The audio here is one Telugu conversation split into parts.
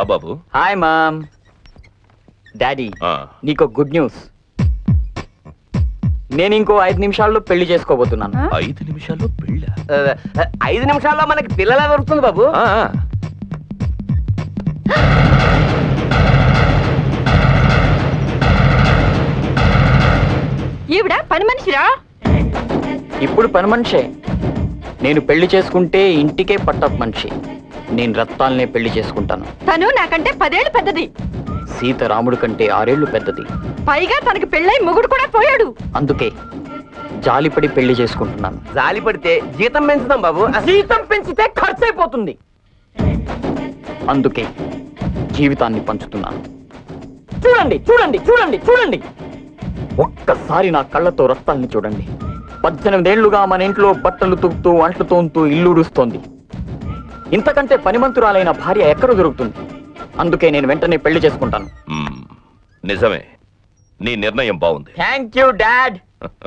బాబు హాయ్ మామ్ డాడీ ఆ, నీకు గుడ్ న్యూస్ నేను ఇంకో ఐదు నిమిషాల్లో పెళ్లి చేసుకోబోతున్నాను ఐదు నిమిషాల్లో పెళ్ళ ఆ, ఐదు నిమిషాల్లో మనకి పిల్లల దొరుకుతుంది బాబు ఈవిడ పని మనిషిరా ఇప్పుడు పని మనిషే నేను పెళ్లి చేసుకుంటే ఇంటికే పట్టపు మనిషి నేను రత్తాలనే పెళ్లి చేసుకుంటాను తను నాకంటే పదేళ్ళు పెద్దది సీత రాముడు కంటే ఆరేళ్లు పెద్దది పైగా తనకి పెళ్ళై మొగుడు కూడా పోయాడు అందుకే జాలిపడి పెళ్లి చేసుకుంటున్నాను జాలి పడితే జీతం పెంచుదాం బాబు జీతం పెంచితే ఖర్చు అయిపోతుంది అందుకే జీవితాన్ని పంచుతున్నాను చూడండి చూడండి చూడండి చూడండి ఒక్కసారి నా కళ్ళతో రక్తాల్ని చూడండి పద్దెనిమిదేళ్లుగా మన ఇంట్లో బట్టలు తుక్తూ అంట్లు తోంతూ ఇల్లు ఉడుస్తోంది ఇంతకంటే పనిమంతురాలైన భార్య ఎక్కడ దొరుకుతుంది అందుకే నేను వెంటనే పెళ్లి చేసుకుంటాను మ్మ్. నిజమే నీ నిర్ణయం బాగుంది థ్యాంక్ యూ డాడ్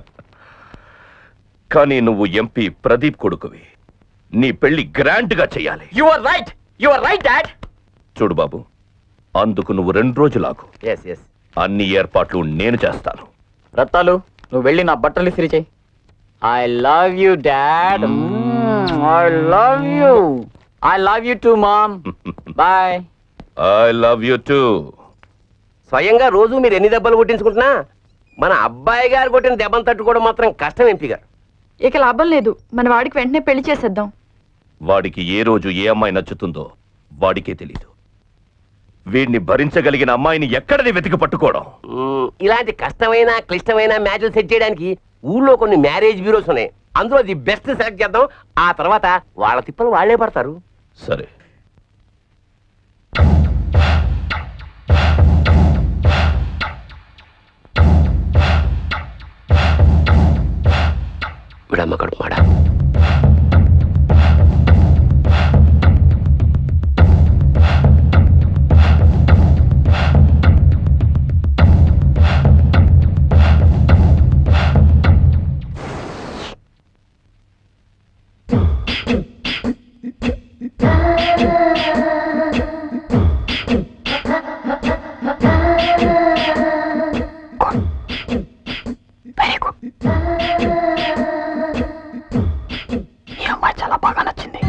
కానీ నువ్వు ఎంపీ ప్రదీప్ కొడుకువి నీ పెళ్లి గ్రాండ్ గా చెయ్యాలి you are right you are right dad చూడు బాబు అందుకు నువ్వు రెండు రోజులాగు ఎస్ ఎస్ అన్ని ఏర్పాట్లు నేను చేస్తాను రత్తాలు నువ్వు వెళ్ళి నా బట్టలు ఇస్త్రీ చేయి I love you dad I love you I love you too mom bye I love you too స్వయంగా రోజు మీరు ఎన్ని దెబ్బలు కొట్టించుకుంటున్నా మన అబ్బాయి గారు కొట్టిన దెబ్బలు తట్టుకోవడం మాత్రం కష్టం ఎంపీ గారు ఇక లాభం లేదు మన వాడికి వెంటనే పెళ్లి చేసేద్దాం వాడికి ఏ రోజు ఏ అమ్మాయి నచ్చుతుందో వాడికే తెలీదు వీడిని భరించగలిగిన అమ్మాయిని ఎక్కడని వెతికి పట్టుకోవడం మ్మ్, ఇలాంటి కష్టమైన క్లిష్టమైన మ్యాచ్లు సెట్ చేయడానికి ఊళ్ళో కొన్ని మ్యారేజ్ బ్యూరోస్ ఉన్నాయి అందులో ది బెస్ట్ సెలెక్ట్ చేద్దాం ఆ తర్వాత వాళ్ళ తిప్పలు వాళ్ళే పడతారు సరే విడమ్మ కడుపు మాడ ఈ అమ్మాయి చాలా బాగా నచ్చింది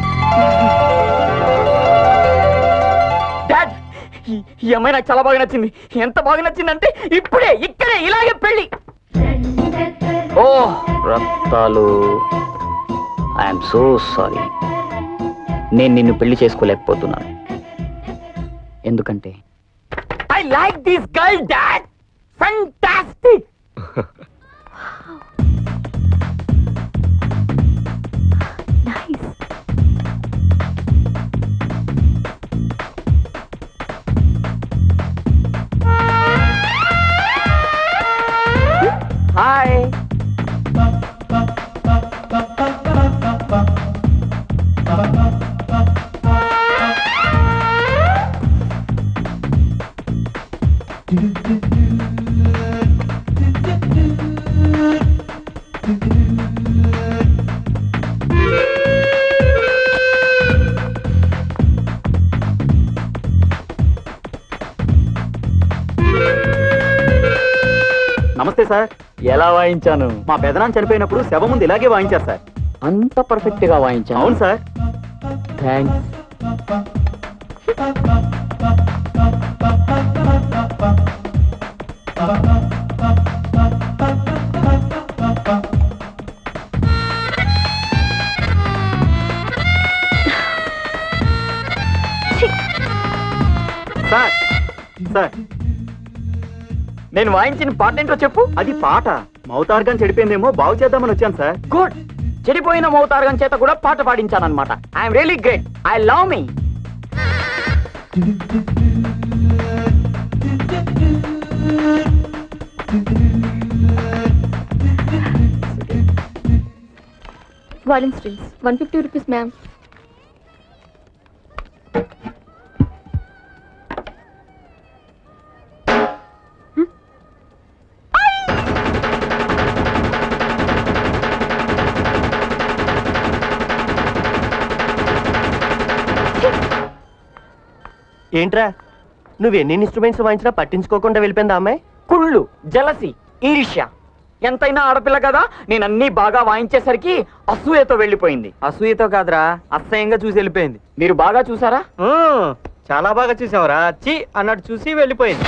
డాడ్ ఈ- ఈ అమ్మాయి నాకు చాలా బాగా నచ్చింది ఎంత బాగా నచ్చిందంటే ఇప్పుడే ఇక్కడే ఇలాగే పెళ్లి ఓ రక్తాలు ఐఎమ్ సో సారీ నేను నిన్ను పెళ్లి చేసుకోలేకపోతున్నాను ఎందుకంటే I like this girl dad fantastic hi నమస్తే సార్ ఎలా వాయించాను మా పెదనాన్న చనిపోయినప్పుడు శవం ముందు ఇలాగే వాయించారు సార్ అంత పర్ఫెక్ట్ గా వాయించాను అవును సార్ థ్యాంక్స్ సార్ సార్ నేను వాయించిన పాట ఏంటో చెప్పు అది పాట మౌతార్గం చెడిపోయిందేమో బాగు చేద్దామని వచ్చాను సార్ గుడ్ చెడిపోయిన మౌతార్గం చేత కూడా పాట పాడించానన్నమాట I'm really great I love మీ Violin strings. 150 rupees, ma'am. ఏంట్రా నువ్వు ఎన్ని ఇన్స్ట్రుమెంట్స్ వాయించినా పట్టించుకోకుండా వెళ్ళిపోయింది ఆ అమ్మాయి కుళ్ళు జలసి ఈర్ష్య ఎంతైనా ఆడపిల్ల కదా నేను అన్ని బాగా వాయించేసరికి అసూయతో వెళ్ళిపోయింది అసూయతో కాదురా అసహ్యంగా చూసి వెళ్ళిపోయింది మీరు బాగా చూసారా చాలా బాగా చూసావురా చి అన్నట్టు చూసి వెళ్ళిపోయింది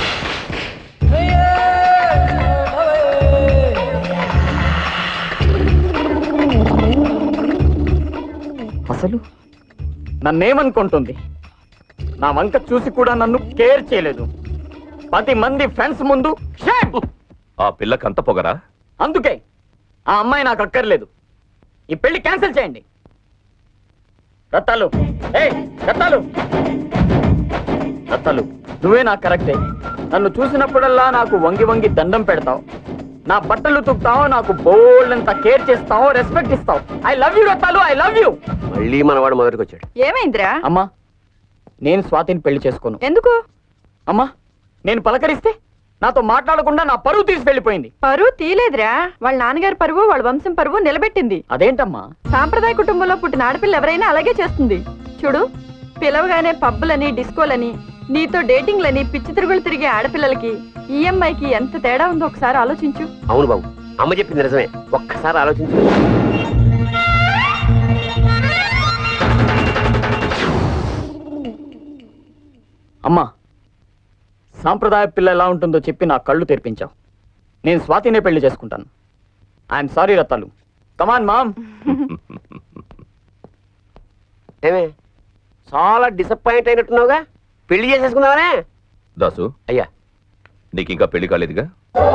అసలు నన్నేమనుకుంటుంది నా వంక చూసి కూడా నన్ను కేర్ చేయలేదు పది మంది ఫ్రెండ్స్ ముందు shame! ఆ పిల్లకంత పొగరా అందుకే ఆ అమ్మాయి నాకు అక్కర్లేదు ఈ పెళ్లి క్యాన్సిల్ చేయండి రత్తాలు ఏ రత్తాలు రత్తాలు నువ్వే నాకు కరెక్టే నన్ను చూసినప్పుడల్లా నాకు వంగి వంగి దండం పెడతావు నా బట్టలు తుక్తావు నాకు బోల్డ్ అంత కేర్ చేస్తావు రెస్పెక్ట్ ఇస్తావు I love you Rattalu I love you మళ్ళీ మనవాడు మొదటికి వచ్చాడు ఏమైందిరా అమ్మా నేను స్వాతిని పెళ్లి చేసుకోను ఎందుకు అమ్మా నేను పలకరిస్తే నాతో మాట్లాడకుండా నా పరువు తీసి వెళ్ళిపోయింది పరువు తీలేదురా వాళ్ళ నాన్నగారి పరువు వాళ్ళ వంశం పరువు నిలబెట్టింది అదేంటమ్మా సాంప్రదాయ కుటుంబంలో పుట్టిన ఆడపిల్ల ఎవరైనా అలాగే చేస్తుంది చూడు పిలవగానే పబ్బులని డిస్కోలని నీతో డేటింగ్లని పిచ్చి తిరుగులు తిరిగే ఆడపిల్లలకి ఈఎంఐకి ఎంత తేడా ఉందో ఒకసారి ఆలోచించు అవును బాబు అమ్మ చెప్పింది నిజమే ఒక్కసారి ఆలోచించు అమ్మా సాంప్రదాయ పిల్ల ఎలా ఉంటుందో చెప్పి నా కళ్ళు తెరిపించావు నేను స్వాతినే పెళ్లి చేసుకుంటాను I'm sorry Rattalu come on mom ఏమే చాలా డిసప్పాయింట్ అయినట్టున్నావుగా పెళ్లి చేసేసుకుందామనే దాసు అయ్యా నీకు ఇంకా పెళ్లి కాలేదుగా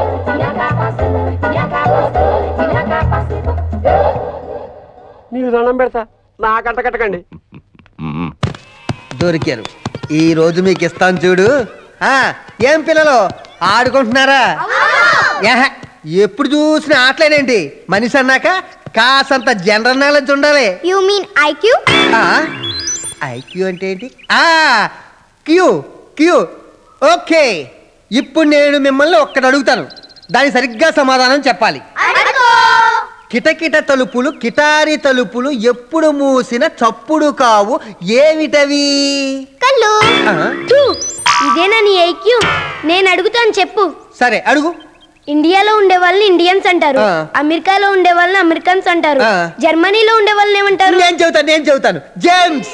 నీకు దండం పెడతా నాకంట కట్టకండి మ్మ్. దొరికారు ఈ రోజు మీకు ఇస్తాను చూడు ఆ ఏం పిల్లలు ఆడుకుంటున్నారా ఏహ, ఎప్పుడు చూసిన ఆటలేనండి మనిషి అన్నాక కాసంత జనరల్ నాలెడ్జ్ ఉండాలి యూ మీన్ ఐక్యూ ఐక్యూ అంటే ఏంటి ఆ క్యూ క్యూ ఓకే ఇప్పుడు నేను మిమ్మల్ని ఒక్కటి అడుగుతాను దాని సరిగ్గా సమాధానం చెప్పాలి కిటకిట తలుపులు కిటారి తలుపులు ఎప్పుడు మూసిన చప్పుడు కావు ఏమిటవి కళ్ళు ఆ, ఇదేనా నీ ఐక్యూ నేను అడుగుతాను చెప్పు సరే అడుగు ఇండియాలో ఉండే వాళ్ళని ఇండియన్స్ అంటారు ఆ. అమెరికాలో ఉండే వాళ్ళని అమెరికన్స్ అంటారు ఆ. జర్మనీలో ఉండే వాళ్ళని ఏమంటారు నేను చెబుతాను నేను చెబుతాను జేమ్స్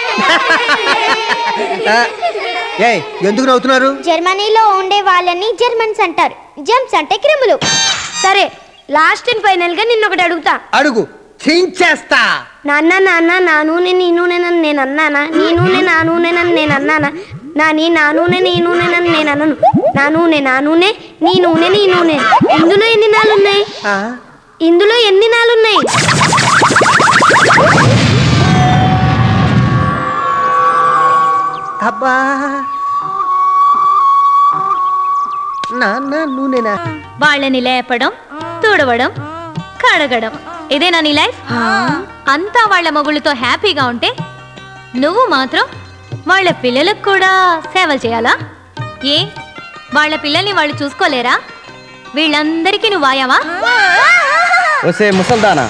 ఆ, ఏయ్ ఎందుకు నవ్వుతున్నారు జర్మనీలో ఉండే వాళ్ళని జర్మన్స్ అంటారు జెమ్స్ అంటే క్రిములు సరే లాస్ట్ అండ్ ఫైనల్ గా నిన్న ఒకటి అడుగుతా అడుగు చించేస్తా నాన్న నాన్న నా నూనె నీ నూనెనని నేను అన్నానా నీ నూనె నా నూనెనని నేను అన్నానా నా నీ నా నూనె నీ నూనెనని నేను అన్నను నా నూనె నా నూనె నీ నూనె నీ నూనె ఇందులో ఎన్ని నాలున్నాయి ఆ, ఇందులో ఎన్ని నాలున్నాయి అబ్బా నాన్న నూనెనా వాళ్ళని లేపడం తుడవడం కడగడం ఇదేనా నీ లైఫ్ అంతా వాళ్ళ మొగుళ్ళతో హ్యాపీగా ఉంటే నువ్వు మాత్రం వాళ్ళ పిల్లలకు కూడా సేవలు చేయాలా ఏ వాళ్ళ పిల్లల్ని వాళ్ళు చూసుకోలేరా వీళ్ళందరికీ నువ్వు వాయావా వసే ముసల్దానా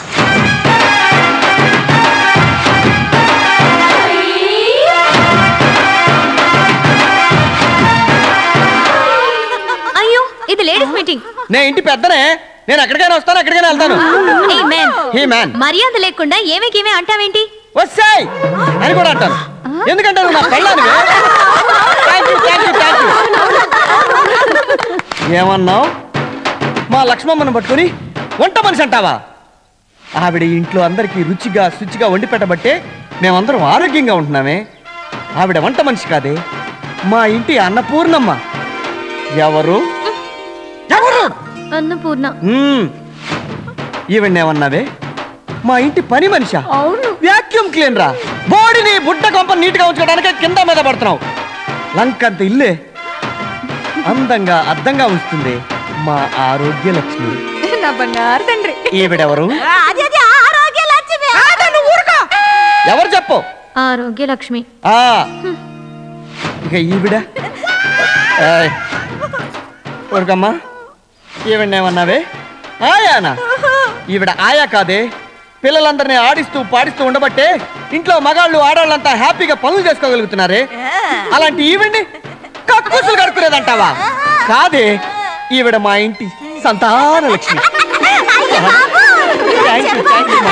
అయ్యో ఇది లేడీస్ మీటింగ్ నేను ఇంటి పెద్దనే నేను ఎక్కడికైనా వస్తాను ఎక్కడికైనా వెళ్తాను ఏ మ్యాన్ హీ మ్యాన్ మర్యాద లేకుండా ఏమేకేమే అంటావేంటి వస్తాయి అని కూడా అంటాను ఎందుకంటే నువ్వు నా పెళ్ళాను ఏమన్నావు మా లక్ష్మమ్మను పట్టుకొని వంట మనిషి అంటావా ఆవిడ ఇంట్లో అందరికీ రుచిగా శుచిగా వండి పెట్టబట్టే మేమందరం ఆరోగ్యంగా ఉంటున్నామే ఆవిడ వంట మనిషి కాదే మా ఇంటి అన్నపూర్ణమ్మ ఎవరు ఎవరు అన్నపూర్ణ మ్మ్. ఈవిడ్నేమన్నావే మా ఇంటి పని మనిషా అవును వ్యాక్యూమ్ క్లీన్ రా బాడీని బుట్ట కొంప నీట్గా ఉంచుకోవడానికి కింద మీద పడుతున్నావు లంకంత ఇల్లే అందంగా అద్దంగా ఉంచుతుంది మా ఆరోగ్య లక్ష్మి నా బంగారు తండ్రి ఈవిడెవరు ఎవరు చెప్పు ఆరోగ్య లక్ష్మి ఆ ఇక ఈవిడ ఏయ్, ఊరుకమ్మా ఈవిడేమన్నావే ఆయానా ఈవిడ ఆయా కాదే పిల్లలందరినీ ఆడిస్తూ పాడిస్తూ ఉండబట్టే ఇంట్లో మగాళ్ళు ఆడవాళ్ళంతా హ్యాపీగా పనులు చేసుకోగలుగుతున్నారే అలాంటి ఈవిడ్ని కక్కుసులు కడుక్కునేదంటావా కాదే ఈవిడ మా ఇంటి సంతాన Lakshmi Thank you, thank you,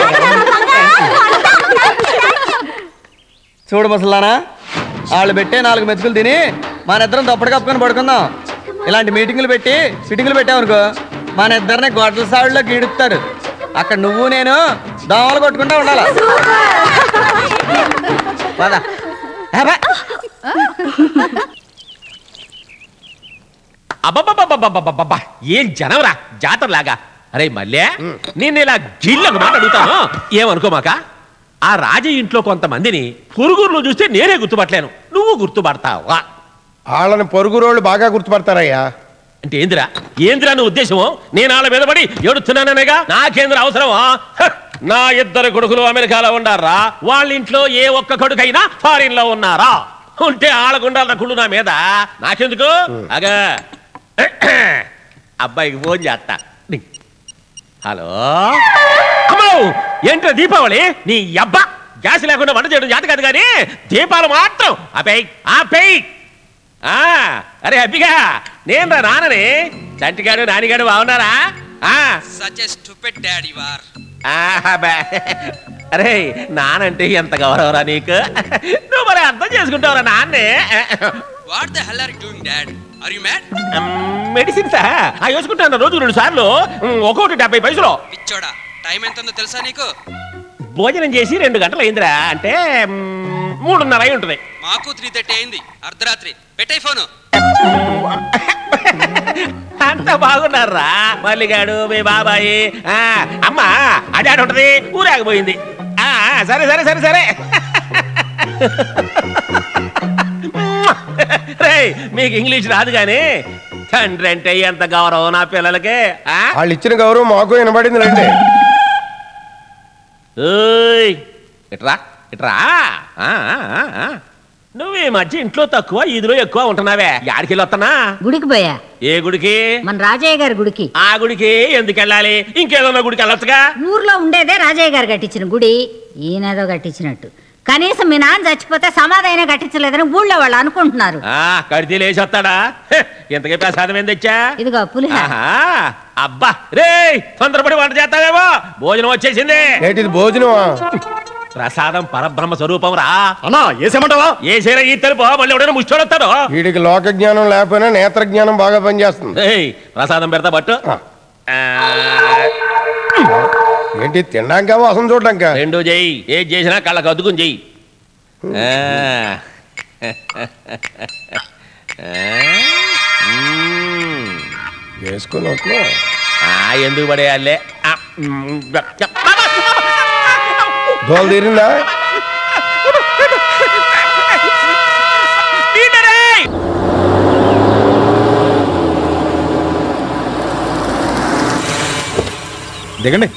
చూడు ముసలానా వాళ్ళు పెట్టే నాలుగు మెతుకులు తిని మన ఇద్దరం దప్పటి కప్పుకొని పడుకుందాం ఇలాంటి మీటింగులు పెట్టి సిట్టింగులు పెట్టామనుకో మన ఇద్దరిని గొడ్డల సావిడిలో గీడుస్తారు అక్కడ నువ్వు నేను దోమలు కొట్టుకుంటా ఉండాలి పద. ఏ బా. అబ్బబ్బబ్బబ్బబ్బబ్బబ్బా ఏం జనవరా జాతరలాగా అరే మల్లె నేను ఇలా గిల్లకు మాట అడుగుతాను ఏమనుకోమాక ఆ రాజ ఇంట్లో కొంతమందిని పురుగుర్లు చూస్తే నేనే గుర్తుపట్టలేను నువ్వు గుర్తుపడతావా వాళ్ళని పొరుగురోళ్ళు బాగా గుర్తుపడతారయ్యా అంటే ఏందిరా ఏందిరా నువ్వు ఉద్దేశము నేను వాళ్ళ మీద పడి ఏడుతున్నాననేగా నాకేంద్ర అవసరమా హ! నా ఇద్దరు కొడుకులు అమెరికాలో ఉండారా వాళ్ళ ఇంట్లో ఏ ఒక్క కొడుకైనా ఫారిన్ లో ఉన్నారా ఉంటే ఆళ్ళకుండాల కుళ్ళు నా మీద నాకెందుకు అగా అబ్బాయికి ఫోన్ చేస్తా నీ. హలో అమ్మో ఏంట్రా దీపావళి నీ అబ్బా గ్యాస్ లేకుండా వంట చేయడం జాత కాదు కానీ దీపాలు మాత్రం ఆపేయ్ ఆపేయ్ ఆ అరే అబ్బిగా నేను రా నాన్నని చంటిగాడు నానిగాడు బాగున్నారా ఆ such a stupid dad you are ఆ, బా. అరే నానంటే ఎంత గౌరవరా నీకు నువ్వు మరి అర్థం చేసుకుంటావురా నాన్నే what the hell are you doing dad are you mad మెడిసిన్సా ఆ వేసుకుంటాను రోజు రెండు సార్లు ఉమ్, ఒక్కొక్కటి డెబ్బై పైసలు పిచ్చోడా టైం ఎంత ఉందో తెలుసా నీకు భోజనం చేసి రెండు గంటలు అయిందిరా అంటే ఉమ్, మూడున్నర అయి ఉంటుంది మాకు త్రీ థర్టీ అయింది అర్ధరాత్రి పెట్టే ఫోను అంత బాగున్నారా మల్లిగాడు మీ బాబాయి ఆ, అమ్మ అడాడు ఉంటది ఊరాగిపోయింది ఆ, సరే సరే సరే సరే రేయ్, మీకు ఇంగ్లీష్ రాదు కానీ తండ్రి అంటే ఎంత గౌరవం నా పిల్లలకి ఆ? వాళ్ళు ఇచ్చిన గౌరవం మాకు వినబడింది రండి ఓయ్ ఇట్రా ఇట్రా ఆ, ఆ, ఆ, ఆ. నువ్వు ఈ మధ్య ఇంట్లో తక్కువ ఈదిలో ఎక్కువ ఉంటున్నావే యాడికి వస్తున్నా గుడికి పోయా ఏ గుడికి మన రాజయ్య గారి గుడికి ఆ గుడికి ఎందుకు వెళ్ళాలి ఇంకేదన్నా గుడికి వెళ్ళొచ్చుగా ఊర్లో ఉండేదే రాజయ్య గారు కట్టించిన గుడి ఈయనేదో కట్టించినట్టు కనీసం మీ నాన్న చచ్చిపోతే సమాధైనా కట్టించలేదని ఊళ్ళో వాళ్ళు అనుకుంటున్నారు ఆ కడితే లేచి వస్తాడా హె, ఇంతకీ ప్రసాదం ఏం తెచ్చా ఇదిగో పులిహార ఆహా, అబ్బా రే తొందరపడి వంట చేస్తావేమో భోజనం వచ్చేసింది ఏంటిది భోజనమా ప్రసాదం పరబ్రహ్మ స్వరూపం రా అన్నా ఏసేమంటావా ఏసైనా ఈ తెలుపు మళ్ళీ ఎవడైనా ముచ్చోడొస్తాడు వీడికి లోక జ్ఞానం లేకపోయినా నేత్ర జ్ఞానం బాగా పనిచేస్తుంది ఏయ్ ప్రసాదం పెడతా పట్టు ఆ, ఏంటి తినడానికా వాసన చూడడానికా రెండు చెయ్యి ఏది చేసినా కళ్ళకు అద్దుకుని చెయ్యి ఆ. ఆ. మ్మ్. వేసుకుని వస్తున్నా ఆ, ఎందుకు పడేయాలే ఆ, మ్మ్. దోలు తీరిందా నీడరే! దిగండి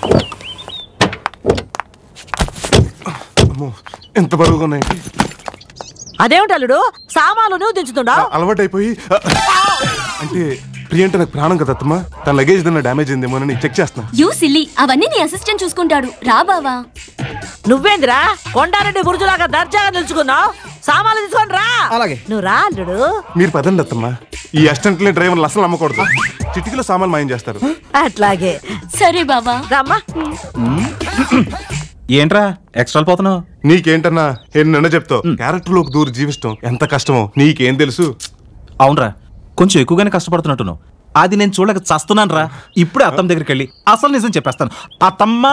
అమ్మో ఎంత బరువుగా ఉన్నాయి అదేమిటి అల్లుడు సామాన్లు నువ్వు దించుతుండవు అలవాటైపోయి ఆ, అంటే ప్రియ అంటే నాకు ప్రాణం కదా అత్తమ్మా తన లగేజ్ ఏదైనా డ్యామేజ్ అయిందేమోనని చెక్ చేస్తున్నా యూ సిల్లి అవన్నీ నీ అసిస్టెంట్ చూసుకుంటాడు రా బావా నువ్వేందిరా కొండారెడ్డి బురుజులాగా దర్జాగా నిల్చుకున్నావు సామాన్లు తీసుకొని రా అలాగే. నువ్వు రా అల్లుడు మీరు పదండి అత్తమ్మా ఈ అసిస్టెంట్లే డ్రైవర్లు అసలు నమ్మకూడదు చిటికలో సామాన్ మాయం చేస్తారు అట్లాగే సరే బావా రమ్మా ఏంట్రా ఎక్స్ట్రా పోతున్నావు నీకేంటన్నా ఎన్న చెప్తావు క్యారెక్టర్ లోకి దూరి జీవిస్తాం ఎంత కష్టమో నీకేం తెలుసు అవునరా కొంచెం ఎక్కువగానే కష్టపడుతున్నట్టున్నావు అది నేను చూడక చస్తున్నాను రా ఇప్పుడే అత్తమ్మ దగ్గరికి వెళ్ళి అసలు నిజం చెప్పేస్తాను అత్తమ్మా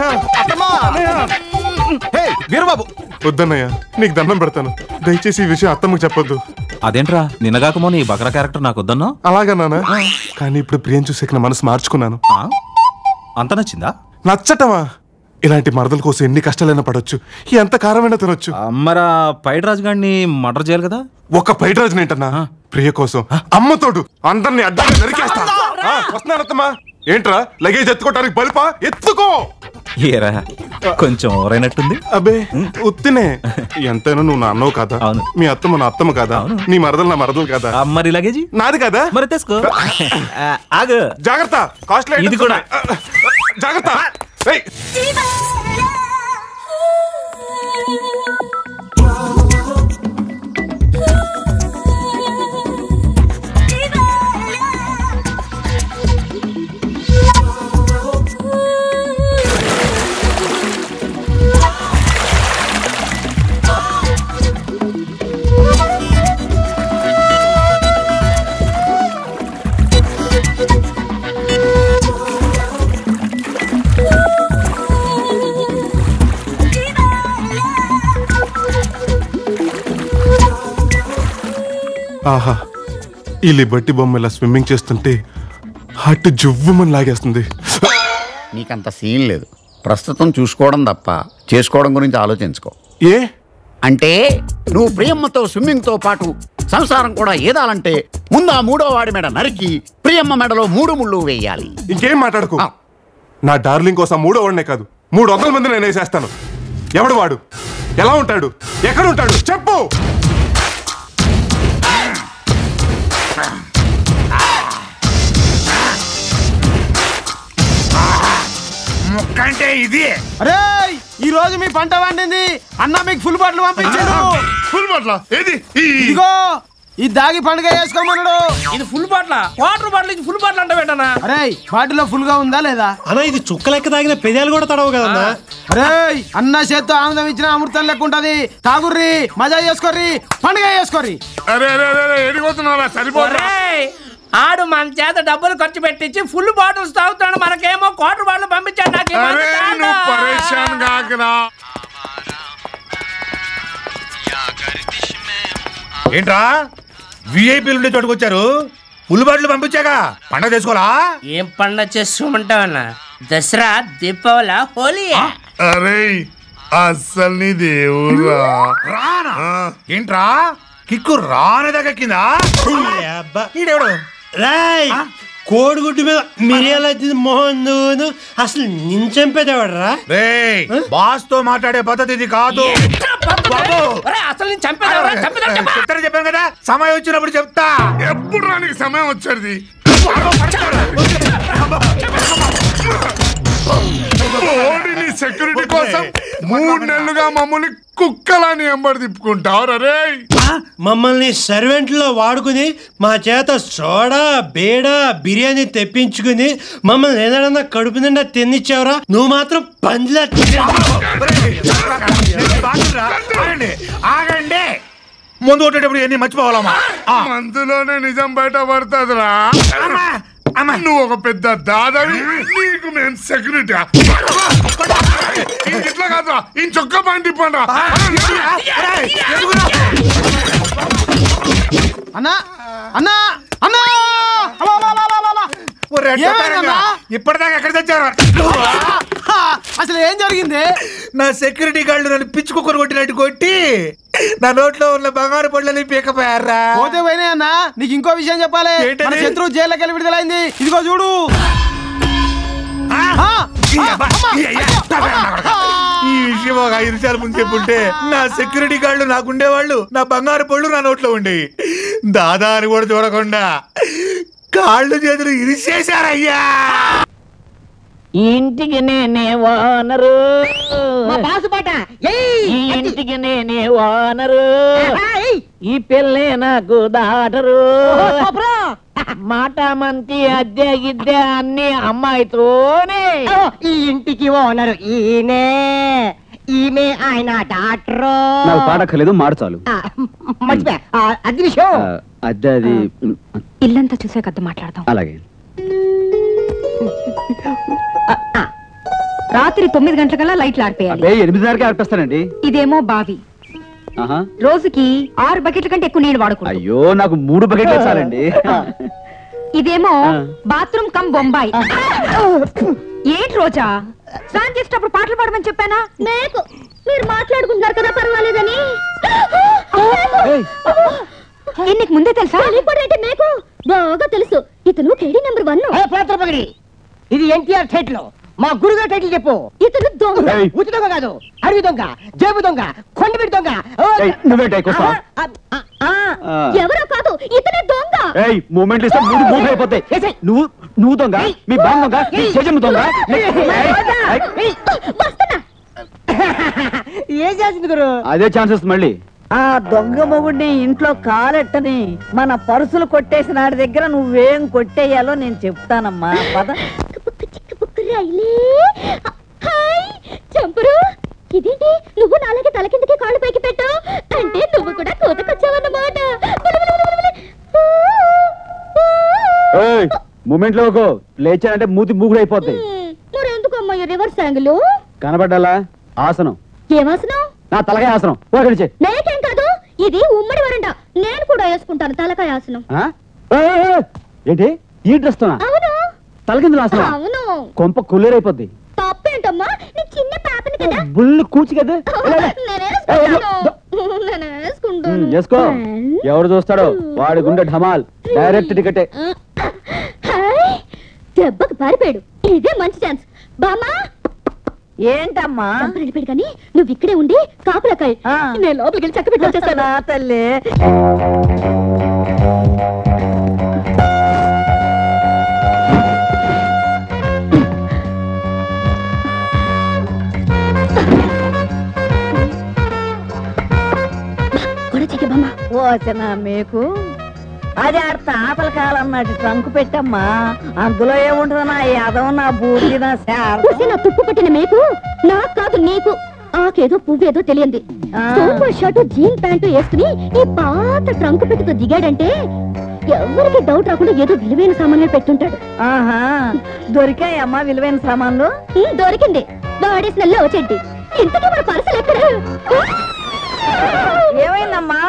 వీరబాబు వద్దన్నయ్య నీకు దండం పెడతాను దయచేసి ఈ విషయం అత్తమ్మకి చెప్పొద్దు అదేంట్రా నిన్నగాకమో నీ బకరా క్యారెక్టర్ నాకు వద్దన్నా అలాగా నాన్న కానీ ఇప్పుడు ప్రియం చూసాక నా మనసు మార్చుకున్నాను అంత నచ్చిందా నచ్చటమా ఇలాంటి మరదల కోసం ఎన్ని కష్టాలైనా పడొచ్చు ఎంత కారమైనా తినొచ్చు మరా పైడి రాజు గారిని మర్డర్ చేయాలి కదా ఒక పైట రోజున ఏంటన్నా ప్రియ కోసం అమ్మతోడు అందరిని అడ్డంగా నరికేస్తా ఆ, వస్తున్నాను అత్తమ్మా ఏంట్రా లగేజ్ ఎత్తుకోవటానికి బలిపా ఎత్తుకో ఏరా కొంచెం ఓరైనట్టుంది అబ్బే ఉత్తినే ఎంతైనా నువ్వు నా అన్నవు కదా మీ అత్తమ్మ నా అత్తమ్మ కదా నీ మరదలు నా మరదలు కదా మరి లగేజీ నాది కదా మరి తెసుకో ఆగు జాగ్రత్త కాస్ట్లీ ఇది కూడా. జాగ్రత్త ఏయ్, ఆహా ఈ లిబర్టీ బొమ్మ ఇలా స్విమ్మింగ్ చేస్తుంటే హార్ట్ జువ్వమని లాగేస్తుంది నీకంత సీన్ లేదు ప్రస్తుతం చూసుకోవడం తప్ప చేసుకోవడం గురించి ఆలోచించుకో ఏ అంటే నువ్వు ప్రియమ్మతో స్విమ్మింగ్తో పాటు సంసారం కూడా ఏదాలంటే ముందు ఆ మూడో వాడి మెడ నరికి ప్రియమ్మ మెడలో మూడు ముళ్ళు వేయాలి ఇంకేం మాట్లాడుకో నా డార్లింగ్ కోసం మూడో వాడినే కాదు మూడు వందల మంది నేను వేసేస్తాను ఎవడు వాడు ఎలా ఉంటాడు ఎక్కడ ఉంటాడు చెప్పు ముక్కంటే ఇది అరే ఈ రోజు మీ పంట వండింది అన్న మీకు ఫుల్ బాటిల్ పంపించాడు ఫుల్ బాటిల్ ఏది ఇదిగో ఈ దాగి పండుగ చేసుకోమన్నాడు ఇది ఫుల్ బాట్ల వాటర్ బాటిల్ ఇది ఫుల్ బాటిల్ అంటే పెట్టనా అరే బాటిల్లో ఫుల్ గా ఉందా లేదా అన్నా ఇది చుక్క లెక్క తాగిన పెదాలు కూడా తడవు కదన్నా అరే అన్న చేత్తో ఆనందం ఇచ్చిన అమృతం లెక్క ఉంటది తాగుర్రి మజా చేసుకోర్రి పండుగ చేసుకోర్రి అరే అరే అరే ఎడిపోతున్నారా సరిపోరా ఒరేయ్, ఆడు మన చేత డబ్బులు ఖర్చు పెట్టించి ఫుల్ బాటిల్స్ తాగుతున్నాడు మనకేమో క్వార్టర్ బాటిల్ పంపించాడు నాకు ఈ మందు అరే చాలు. నువ్వు పరేషాన్ కాకరా ఏంట్రా విఐపీలు ఉండే చోటుకు వచ్చారు ఫుల్ బాటిల్ పంపించాక పండగ చేసుకోవాలా ఏం పండగ చేసుకోమంటావన్నా దసరా దీపావళి హోలీ అరే అస్సలు నీ దేవురా రానా ఏంట్రా కిక్కు రానదకెక్కిందా ఈడెవడు రాయ్ కోడిగుడ్డు మీద మిరియాల మోహన్ నువ్వు అసలు నించంపేదేవాడరా రేయ్ బాస్ తో మాట్లాడే పద్ధతి ఇది కాదు బాబు అసలు నేను చంపేదా చెప్తాను చెప్పాను కదా సమయం వచ్చినప్పుడు చెప్తా ఎప్పుడు రానికి సమయం వచ్చేది ఓడిని సెక్యూరిటీ కోసం మూడు నెలలుగా మమ్మల్ని కుక్కలని ఎంబడి తిప్పుకుంటావు రే మమ్మల్ని సర్వెంట్లో వాడుకుని మా చేత సోడా బేడ బిర్యానీ తెప్పించుకుని మమ్మల్ని ఏదైనా కడుపు నిండా తిన్నిచ్చావురా నువ్వు మాత్రం పందిలా ఆగండి ఆగండి ముందు కొట్టేటప్పుడు ఎన్ని మర్చిపోవాలమ్మా మందులోనే నిజం బయట పడుతుందిరా నువ్వు ఒక పెద్ద దాదావి నీకు మేము సెక్యూరిటీ ఇట్లా కాదురా ఈ చొక్కా పాయింట్ ఇప్పండి అన్నా అన్నా అన్నా అబ్బా, అబ్బా, అబ్బా, అబ్బా, అబ్బా. ఏమైందన్నా? ఇప్పటిదాకా ఎక్కడ తెచ్చారు హా, అసలు ఏం జరిగింది నా సెక్యూరిటీ గార్డు నన్ను పిచ్చి కుక్కరు కొట్టినట్టు కొట్టి నా నోట్లో ఉన్న బంగారు పళ్ళని పీకపోయారా పోతే పోయినాయి అన్నా నీకు ఇంకో విషయం చెప్పాలి ఏంటది? మన శత్రువు జైల్లోకి వెళ్ళి విడుదలైంది ఇదిగో చూడు ఆ, ఈ విషయం ఒక ఐదు నిమిషాల ముందు చెప్పుంటే నా సెక్యూరిటీ గార్డులు నాకుండేవాళ్ళు నా బంగారు పళ్ళు నా నోట్లో ఉండేవి దాదా అని కూడా చూడకుండా కాళ్ళు చేతులు ఇరిసేశారయ్యా ఈ ఇంటికి నేనే ఓనరు బాసు పాట ఈ ఇంటికి నేనే ఓనరు ఈ పిల్లే నాకు దాటరు మాట మంతి అద్దె గిద్దె అన్ని అమ్మాయితోనే ఈ ఇంటికి ఓనరు ఈయనే ఈమె ఆయన డాక్టరు నాకు పాడక్కర్లేదు మాడు చాలు ఆ, మర్చిపోయా ఆ, అది విషయం ఆ, అద్దె అది ఇల్లంతా చూసాక అద్దె మాట్లాడదాం అలాగే రాత్రి తొమ్మిది గంటలకల్లా లైట్లు ఆడిపోయాలి అబ్బే ఎనిమిదిన్నరకే ఆర్పేస్తానండి ఇదేమో బావి ఆహా రోజుకి ఆరు బకెట్ల కంటే ఎక్కువ నీళ్లు వాడుకుంటాం అయ్యో నాకు మూడు బకెట్లే చాలండి ఇదేమో బాత్రూమ్ కమ్ బొంబాయి ఏంటి రోజా స్నానం చేసేటప్పుడు పాటలు పాడమని చెప్పానా నాకు మీరు మాట్లాడుకుంటున్నారు కదా పర్వాలేదని ఏ, నీకు ముందే తెలుసా తెలియకూడదంటే మేకు బాగా తెలుసు ఇతను కేడీ నెంబర్ వన్ పాత్ర పగిడి ఇది ఎన్టీఆర్ టైటిల్ మా గురుగారు టైటిల్ చెప్పు ఇతను దొంగ ఏయ్. ఉచి దొంగ కాదు అడవి దొంగ జేబు దొంగ కొండబిడి దొంగ ఓ, ఏయ్, నువ్వేంటి ఎక్కువ ఆ, ఆ, ఆ, ఆ. ఎవరో కాదు ఇతనే దొంగ ఏయ్ మూమెంట్లు ఇస్తే మూడు మూవ్ అయిపోతాయి నువ్వు నువ్వు దొంగ మీ బామ్మ దొంగ మీ చెజమ్మ దొంగ ఏం చేసింది గురు అదే ఛాన్సెస్ మళ్ళీ ఆ దొంగ మొగుడిని ఇంట్లో కాలెట్టని మన పరుసులు కొట్టేసిన ఆడి దగ్గర నువ్వేం కొట్టేయాలో నేను చెప్తానమ్మా పద రైలే హాయ్ చంపురు ఇదేంటి నువ్వు నాలాగే తల కిందకి కాళ్ళు పైకి పెట్టావు అంటే నువ్వు కూడా కోతకొచ్చావన్నమాట ఏయ్ మూమెంట్ లో ఒక లేచానంటే మూతి మూగుడు అయిపోతాయి మరి ఎందుకు అమ్మాయి రివర్స్ యాంగిల్ కనబడ్డాలా ఆసనం ఏమాసనం నా తలకాయ ఆసనం ఓ అక్కడి నుంచి. నేకేం కాదు ఇది ఉమ్మడి వరండా నేను కూడా వేసుకుంటాను తలకాయ ఆసనం ఆ? ఏయ్, ఏయ్, ఏయ్. ఏంటి ఈ డ్రెస్ తోనా అవును తలకిందులు ఆసనం అవును కొంప కుళ్ళేరైపోద్ది తప్పేంటమ్మా నేను చిన్న పాపని కదా బుల్లు కూచి కదా నేను వేసుకుంటాను నేను వేసుకుంటాను ఉమ్, వేసుకో ఎవరు చూస్తాడో వాడి గుండె ఢమాల్ డైరెక్ట్ టికెటే హాయ్ దెబ్బకు పారిపోయాడు ఇదే మంచి ఛాన్స్ బామ్మా ఏంటమ్మా వెళ్ళిపోయాడు కానీ నువ్వు ఇక్కడే ఉండి కాపులకాయ నేను లోపలికి వెళ్ళి చక్క పెట్టి వచ్చేస్తాను నా తల్లి కూడా చెక్కి బామ్మ ఓచన మీకు అది ఆడ తాతల కాలం నాటి ట్రంక్ పెట్టమ్మా అందులో ఏముంటుంది నా యాదవ నా బూటి నా శారద ఊసే నా తుప్పు పట్టిన మేకు నాకు కాదు నీకు ఆకేదో పువ్వేదో తెలియంది సూపర్ షర్ట్ జీన్ ప్యాంటు వేసుకుని ఈ పాత ట్రంక్ పెట్టుతో దిగాడంటే ఎవరికి డౌట్ రాకుండా ఏదో విలువైన సామాన్లు పెట్టుంటాడు ఆహా దొరికాయమ్మా విలువైన సామాన్లు ఉమ్, దొరికింది వాడేసిన లో చెడ్డి ఇంతకీ మన పర్సలు ఎక్కడ ఏమైందమ్మా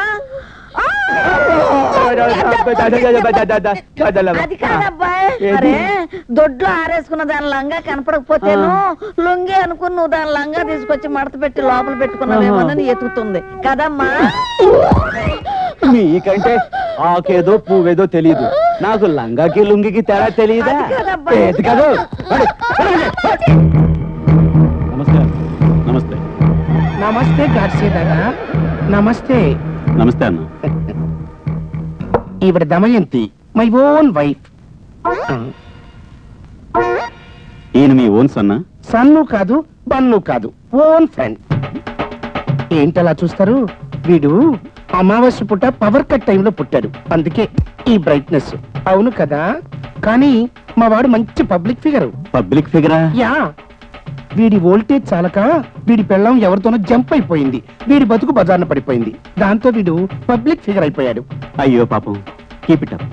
అది కాదబ్బాయ్ అరే దొడ్లో ఆరేసుకున్న దాని లంగా కనపడకపోతేను లొంగి అనుకుని నువ్వు దాని లంగా తీసుకొచ్చి మడత పెట్టి లోపల పెట్టుకున్నావేమోనని ఎతుకుతుంది కదమ్మా మీకంటే ఆకేదో పువ్వేదో తెలియదు నాకు లంగాకి లుంగికి తేడా తెలియదా ఏది కాదు పడు, పడు. నమస్కారం నమస్తే నమస్తే గాడ్సే దాదా నమస్తే నమస్తే అన్న ఈవిడ దమయంతి మై ఓన్ వైఫ్ ఈయన మీ ఓన్స్ అన్న సన్ను కాదు బన్ను కాదు ఓన్ ఫ్రెండ్ ఏంటలా చూస్తారు వీడు అమావాస్య పుట్ట పవర్ కట్ టైంలో పుట్టాడు అందుకే ఈ బ్రైట్నెస్ అవును కదా కానీ మా వాడు మంచి పబ్లిక్ ఫిగర్ పబ్లిక్ ఫిగరా యా వీడి వోల్టేజ్ చాలక వీడి పెళ్ళం ఎవరితోనో జంప్ అయిపోయింది వీడి బతుకు బజార్న పడిపోయింది దాంతో వీడు పబ్లిక్ ఫిగర్ అయిపోయాడు అయ్యో పాపం కీప్ ఇట్ అప్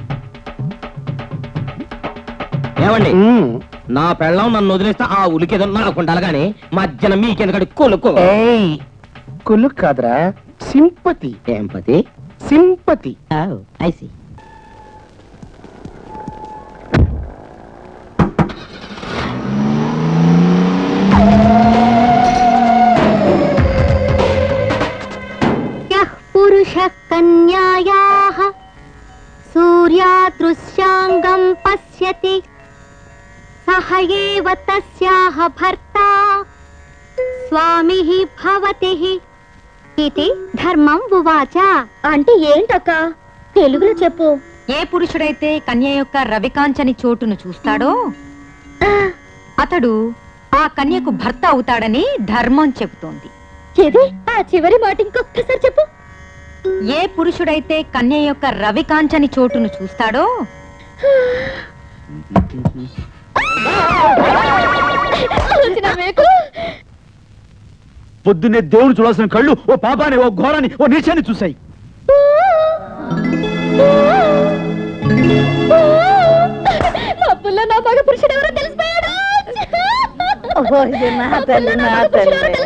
ఏమండి నా పెళ్ళం నన్ను వదిలేస్తే ఆ ఉలికేదో నాకు ఉండాలి కానీ మధ్యన మీకెందుకడి కొలుకో ఏయ్ కులు కాదురా సింపతి ఏంపతి సింపతి ఐసి यः पुरुषः कन्यायाः सूर्यादृश्याङ्गम् पश्यति सः एव तस्याः भर्ता స్వామి భవతి ఇది ధర్మం ఉవాచ అంటే ఏంటక్క తెలుగులో చెప్పు ఏ పురుషుడైతే కన్య యొక్క రవికాంచని చోటును చూస్తాడో అతడు ఆ కన్యకు భర్త అవుతాడని ధర్మం చెబుతోంది ఏది ఆ చివరి మాట ఇంకొకసారి చెప్పు ఏ పురుషుడైతే కన్య యొక్క రవికాంచని చోటును చూస్తాడో ఆలోచన మేకు పొద్దున్నే దేవుడు చూడాల్సిన కళ్ళు ఓ పాపాని ఓ ఘోరాన్ని ఓ నీచాన్ని చూశాయి అప్పుల్లో నా మగ పురుషుడు ఎవరో తెలిసిపోయాడు ఓ, ఇది నా తల్లి నా తల్లి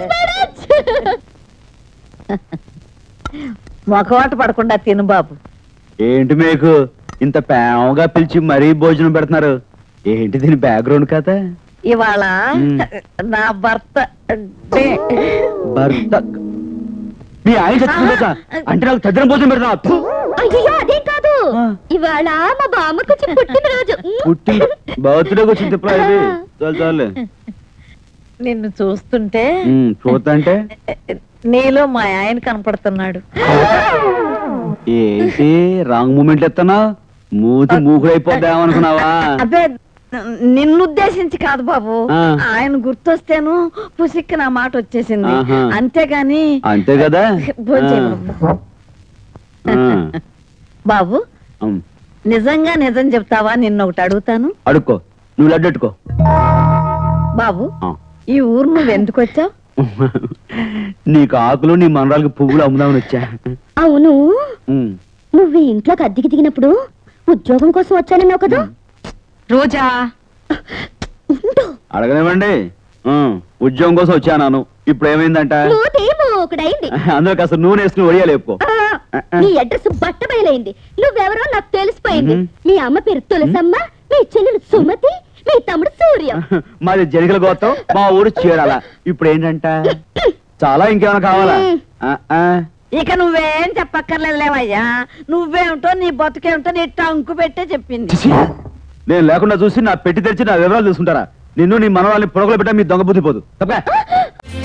మొఖవాట పడకుండా తిను బాబు ఏంటి మీకు ఇంత ప్రేమగా పిలిచి మరీ భోజనం పెడుతున్నారు ఏంటి దీని బ్యాక్గ్రౌండ్ కథ ఇవాళ మ్. నా భర్త అంటే భర్త మీ ఆయన చచ్చిందా అంటే నాకు తద్దిన భోజనం పెడుతున్నా అయ్యో అదేం కాదు ఇవాళ మా బామ్మకు వచ్చి పుట్టినరోజు పుట్టి బర్త్డేకి వచ్చింది ఇప్పుడు ఇది చాలు చాలు నిన్ను చూస్తుంటే ఉమ్, చూస్తా అంటే నీలో మా ఆయన కనపడుతున్నాడు ఏంటి రాంగ్ మూమెంట్లు ఎత్తనా మూతి మూకుడైపోద్దామనుకున్నావా అదే నిన్నుద్దేశించి కాదు బాబు ఆ. ఆయన గుర్తొస్తేను పుసిక్కి నా మాట వచ్చేసింది ఆహా. అంతేగాని అంతే కదా భోంచేయి ఆ. బాబు. ఆ. బాబు ఉమ్. నిజంగా నిజం చెప్తావా నిన్న ఒకటి అడుగుతాను అడుక్కో నువ్వు లడ్డు అట్టుకో బాబు ఆ. ఈ ఊరు నువ్వు ఎందుకు వచ్చావు నీకు ఆకులు నీ మనరాలకి పువ్వులు అమ్ముదామని వచ్చా అవును ఉమ్. నువ్వు ఈ ఇంట్లోకి అద్దెకి దిగినప్పుడు ఉద్యోగం కోసం వచ్చానన్నావు కదా రోజా అడగనివ్వండి ఉమ్. ఉద్యోగం కోసం వచ్చాను ఇప్పుడు ఏమైందంట నూతేమో ఒకడైంది అందులో కాస్త నూనె వేసుకుని ఒడియాలు వేపుకో ఆ, నీ అడ్రస్ బట్ట బయలైంది నువ్వెవరో నాకు తెలిసిపోయింది మ్మ్. మీ అమ్మ పేరు తులసమ్మ మీ చెల్లెలు సుమతి మీ తమ్ముడు సూర్య మాది జనికల గోత్రం మా ఊరు చీరాల ఇప్పుడు ఏంటంట చాలా ఇంకేమైనా కావాలా ఆ, ఆ. ఇక నువ్వేం చెప్పక్కర్లేదు లేవయ్యా నువ్వేమిటో నీ బతుకేమిటో నీ టంకు పెట్టే చెప్పింది నేను లేకుండా చూసి నా పెట్టి తెరిచి నా వివరాలు చూసుకుంటారా నిన్ను నీ మనవాళ్ళని పొడగలు పెట్టా మీ దొంగ బుద్ధి పోదు తప్పకా